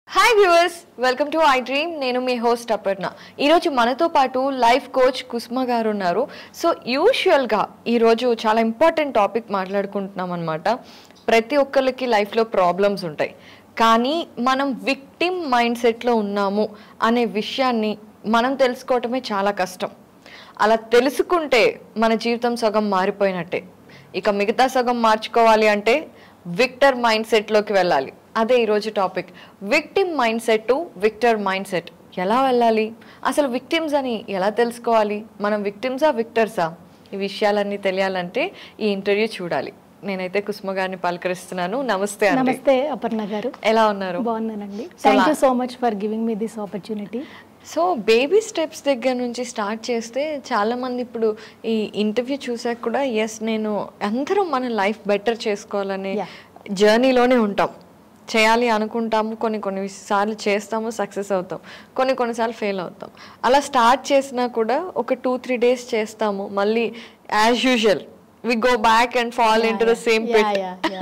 Hi viewers welcome to iDream నేను మీ host Aparna ఈరోజు మనతో పాటు లైఫ్ కోచ్ కుస్మ గారు ఉన్నారు సో యూజువల్గా ఈరోజు చాలా ఇంపార్టెంట్ టాపిక్ మాట్లాడుకుంటున్నాం అనమాట ప్రతి ఒక్కరికి లైఫ్లో ప్రాబ్లమ్స్ ఉంటాయి కానీ మనం విక్టిమ్ మైండ్ సెట్లో ఉన్నాము అనే విషయాన్ని మనం తెలుసుకోవటమే చాలా కష్టం అలా తెలుసుకుంటే మన జీవితం సగం మారిపోయినట్టే ఇక మిగతా సగం మార్చుకోవాలి అంటే విక్టర్ మైండ్ సెట్లోకి వెళ్ళాలి అదే ఈరోజు topic victim mindset to victor mindset ఎలా వెళ్ళాలి అసలు విక్టిమ్స్ అని ఎలా తెలుసుకోవాలి మనం విక్టిమ్సా విక్టర్సా ఈ విషయాలన్నీ తెలియాలంటే ఈ ఇంటర్వ్యూ చూడాలి నేనైతే కుసుమ గారిని పలకరిస్తున్నాను నమస్తే అండి నమస్తే అపర్ణ గారు ఎలా ఉన్నారు బాగున్నానండి thank you so much for giving me this opportunity so baby steps దగ్గర నుంచి స్టార్ట్ చేస్తే చాలా మంది ఇప్పుడు ఈ ఇంటర్వ్యూ చూసాక కూడా ఎస్ నేను అందరం మన లైఫ్ బెటర్ చేసుకోవాలనే Yeah. జర్నీలోనే ఉంటాం చేయాలి అనుకుంటాము కొన్ని కొన్ని సార్లు చేస్తాము సక్సెస్ అవుతాం కొన్ని కొన్నిసార్లు ఫెయిల్ అవుతాం అలా స్టార్ట్ చేసినా కూడా ఒక టూ త్రీ డేస్ చేస్తాము మళ్ళీ as usual we go back and fall into the same pit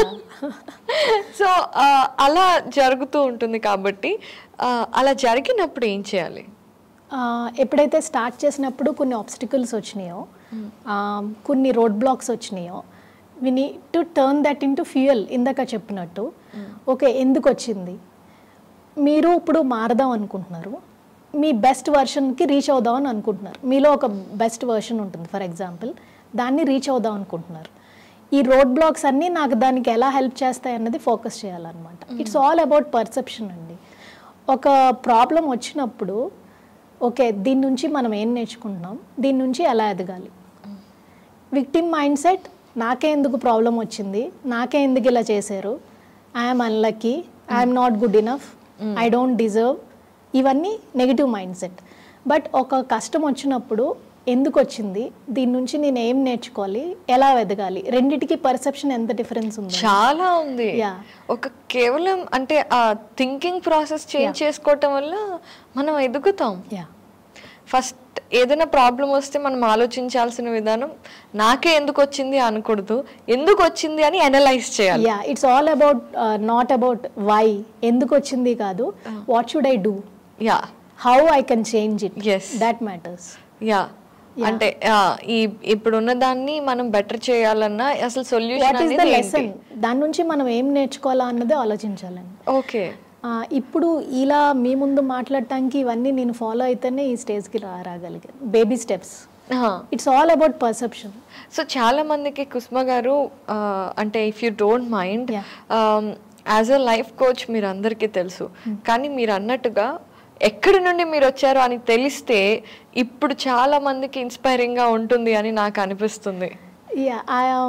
so అలా జరుగుతూ ఉంటుంది కాబట్టి ఆ, అలా జరిగినప్పుడు ఏం చేయాలి ఎప్పుడైతే స్టార్ట్ చేసినప్పుడు కొన్ని ఆబ్స్టికల్స్ వచ్చినాయో ఆ, కొన్ని రోడ్ బ్లాక్స్ వచ్చినాయో we need to turn that into fuel ఇందాక చెప్పినట్టు ఓకే ఎందుకు వచ్చింది మీరు ఇప్పుడు మారదాం అనుకుంటున్నారు మీ బెస్ట్ వర్షన్కి రీచ్ అవుదాం అని అనుకుంటున్నారు మీలో ఒక బెస్ట్ వర్షన్ ఉంటుంది ఫర్ ఎగ్జాంపుల్ దాన్ని రీచ్ అవుదాం అనుకుంటున్నారు ఈ రోడ్ బ్లాక్స్ అన్నీ నాకు దానికి ఎలా హెల్ప్ చేస్తాయి అన్నది ఫోకస్ చేయాలన్నమాట ఇట్స్ ఆల్ అబౌట్ పర్సెప్షన్ అండి ఒక ప్రాబ్లం వచ్చినప్పుడు ఓకే దీని నుంచి మనం ఏం నేర్చుకుంటున్నాం దీని నుంచి ఎలా ఎదగాలి విక్టిమ్ మైండ్ సెట్ నాకే ఎందుకు ప్రాబ్లం వచ్చింది నాకే ఎందుకు ఇలా చేశారు I'm unlucky I'm not good enough I don't deserve ఇవన్నీ నెగిటివ్ మైండ్ సెట్ బట్ ఒక కష్టం వచ్చినప్పుడు ఎందుకు వచ్చింది దీని నుంచి నేను ఏం నేర్చుకోవాలి ఎలా ఎదగాలి రెండిటికి పర్సెప్షన్ ఎంత డిఫరెన్స్ ఉంది చాలా ఉంది Yeah. ఒక కేవలం అంటే ఆ థింకింగ్ ప్రాసెస్ చేంజ్ చేసుకోవటం వల్ల మనం ఎదుగుతాం యా ఫస్ట్ ఏదైనా ప్రాబ్లం వస్తే మనం ఆలోచించాల్సిన విధానం నాకే ఎందుకు వచ్చింది అనకూడదు ఎందుకు వచ్చింది అని అనలైజ్ చేయాలి yeah it's all about not about why ఎందుకు వచ్చింది కాదు what should I do yeah how I can change it Yes. That matters yeah అంటే ఆ, ఈ ఇప్పుడున్న దాన్ని మనం బెటర్ చేయాలన్నా అసలు సొల్యూషన్ వాట్ ఈస్ ద అనేది లెసన్ దాని నుంచి మనం ఏం నేర్చుకోవాలా అన్నది ఆలోచించాలండి ఓకే ఆ, ఇప్పుడు ఇలా మీ ముందు మాట్లాడటానికి ఇవన్నీ నేను ఫాలో అయితేనే ఈ స్టేజ్కి రా రాగలిగాను baby steps it's all about perception so చాలా మందికి కుస్మ గారు ఆ, అంటే if you don't mind Yeah. As a life coach మీరు అందరికీ తెలుసు కానీ మీరు అన్నట్టుగా ఎక్కడి నుండి మీరు వచ్చారో అని తెలిస్తే ఇప్పుడు చాలా మందికి ఇన్స్పైరింగ్ గా ఉంటుంది అని నాకు అనిపిస్తుంది యా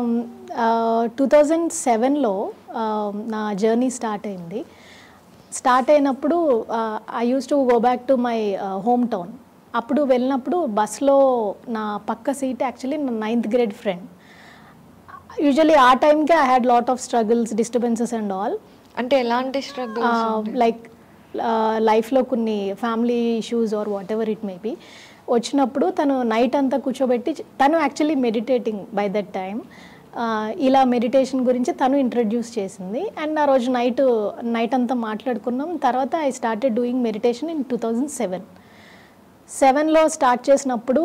టూ థౌజండ్ సెవెన్లో నా జర్నీ స్టార్ట్ అయింది స్టార్ట్ అయినప్పుడు I use to go back to my home town అప్పుడు వెళ్ళినప్పుడు బస్లో నా పక్క సీట్ యాక్చువల్లీ నా నైన్త్ గ్రేడ్ ఫ్రెండ్ యూజువలీ ఆ టైంకే I had lot of struggles disturbances and all అంటే ఎలాంటి స్ట్రగుల్ లైక్ లైఫ్లో కొన్ని family issues or whatever it may be వచ్చినప్పుడు తను నైట్ అంతా కూర్చోబెట్టి తను actually meditating by that time ఇలా మెడిటేషన్ గురించి తను ఇంట్రడ్యూస్ చేసింది అండ్ ఆ రోజు నైట్ నైట్ అంతా మాట్లాడుకున్నాం తర్వాత I started doing meditation in two thousand seven సెవెన్లో స్టార్ట్ చేసినప్పుడు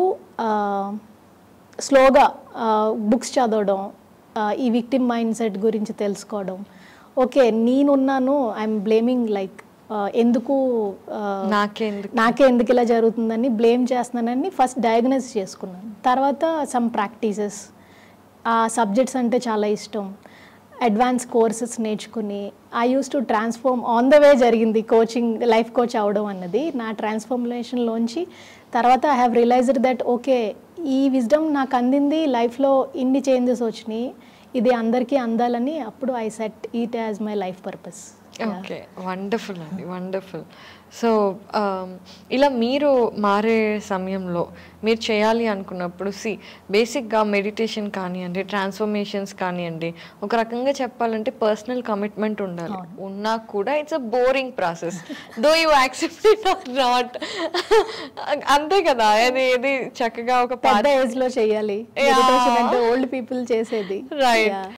స్లోగా బుక్స్ చదవడం ఆ, ఈ విక్టిమ్ మైండ్ సెట్ గురించి తెలుసుకోవడం ఓకే నేనున్నాను ఐఎమ్ బ్లేమింగ్ లైక్ ఎందుకు ఆ, నాకెందుకు నాకే ఎందుకు ఇలా జరుగుతుందని బ్లేమ్ చేస్తున్నానని ఫస్ట్ డయాగ్నైజ్ చేసుకున్నాను తర్వాత సమ్ ప్రాక్టీసెస్ ఆ సబ్జెక్ట్స్ అంటే చాలా ఇష్టం అడ్వాన్స్ కోర్సెస్ నేర్చుకుని I use to transform on the way జరిగింది కోచింగ్ లైఫ్ కోచ్ అవడం అన్నది నా ట్రాన్స్ఫార్మేషన్లోంచి తర్వాత I have realised that okay ఈ విజ్డమ్ నాకు అందింది లైఫ్లో ఇన్ని చేంజెస్ వచ్చినాయి ఇది అందరికీ అందాలని అప్పుడు I set it as my life purpose okay wonderful అండి వండర్ఫుల్ సో ఇలా మీరు మారే సమయంలో మీరు చేయాలి అనుకున్నప్పుడు సి బేసిక్గా మెడిటేషన్ కానివ్వండి ట్రాన్స్ఫర్మేషన్స్ కానివ్వండి ఒక రకంగా చెప్పాలంటే పర్సనల్ కమిట్మెంట్ ఉండాలి ఉన్నా కూడా it's a boring process though you accept it or not అంతే కదా అది ఇది చక్కగా ఒక పెద్ద ఏజ్ లో చేయాలి Yeah. Meditation అంటే ఓల్డ్ పీపుల్ చేసేది రైట్ Yeah.